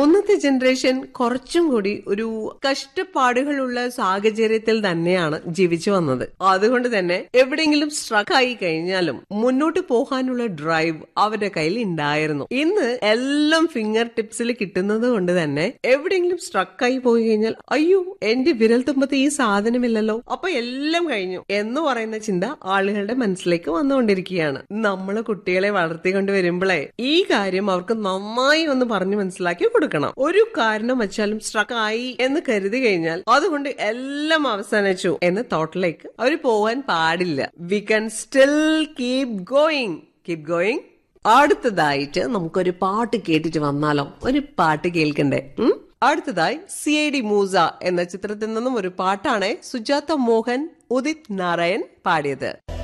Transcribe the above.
മുന്നത്തെ ജനറേഷൻ കുറച്ചും കൂടി ഒരു കഷ്ടപ്പാടുകളുള്ള സാഹചര്യത്തിൽ തന്നെയാണ് ജീവിച്ചു വന്നത് അതുകൊണ്ട് തന്നെ എവിടെയെങ്കിലും സ്ട്രക്ക് ആയി കഴിഞ്ഞാലും മുന്നോട്ട് പോകാനുള്ള ഡ്രൈവ് അവരുടെ കയ്യിൽ ഉണ്ടായിരുന്നു ഇന്ന് എല്ലാം ഫിംഗർ ടിപ്സിൽ കിട്ടുന്നത് കൊണ്ട് തന്നെ എവിടെയെങ്കിലും സ്ട്രക്ക് ആയി പോയി കഴിഞ്ഞാൽ അയ്യോ എന്റെ വിരൽ തുമ്പത്ത് ഈ സാധനമില്ലല്ലോ അപ്പൊ എല്ലാം കഴിഞ്ഞു എന്ന് പറയുന്ന ചിന്ത ആളുകളുടെ മനസ്സിലേക്ക് വന്നുകൊണ്ടിരിക്കുകയാണ് നമ്മള് കുട്ടികളെ വളർത്തിക്കൊണ്ട് വരുമ്പോഴേ ഈ കാര്യം അവർക്ക് നന്നായി ഒന്ന് പറഞ്ഞു മനസ്സിലാക്കി കൊടുക്കണം ഒരു കാരണം വെച്ചാലും സ്ട്രക്ക് ആയി എന്ന് കരുതി കഴിഞ്ഞാൽ അതുകൊണ്ട് എല്ലാം അവസാനിച്ചു എന്ന തോട്ടിലേക്ക് അവർ പോവാൻ പാടില്ല we can still keep going keep going അടുത്തതായിട്ട് നമുക്കൊരു പാട്ട് കേട്ടിട്ട് വന്നാലോ ഒരു പാട്ട് കേൾക്കണ്ടേ ഉം? അടുത്തതായി സി ഐ ഡി മൂസ എന്ന ചിത്രത്തിൽ നിന്നും ഒരു പാട്ടാണ് സുജാത മോഹൻ ഉദിത് നാരായൺ പാടിയത്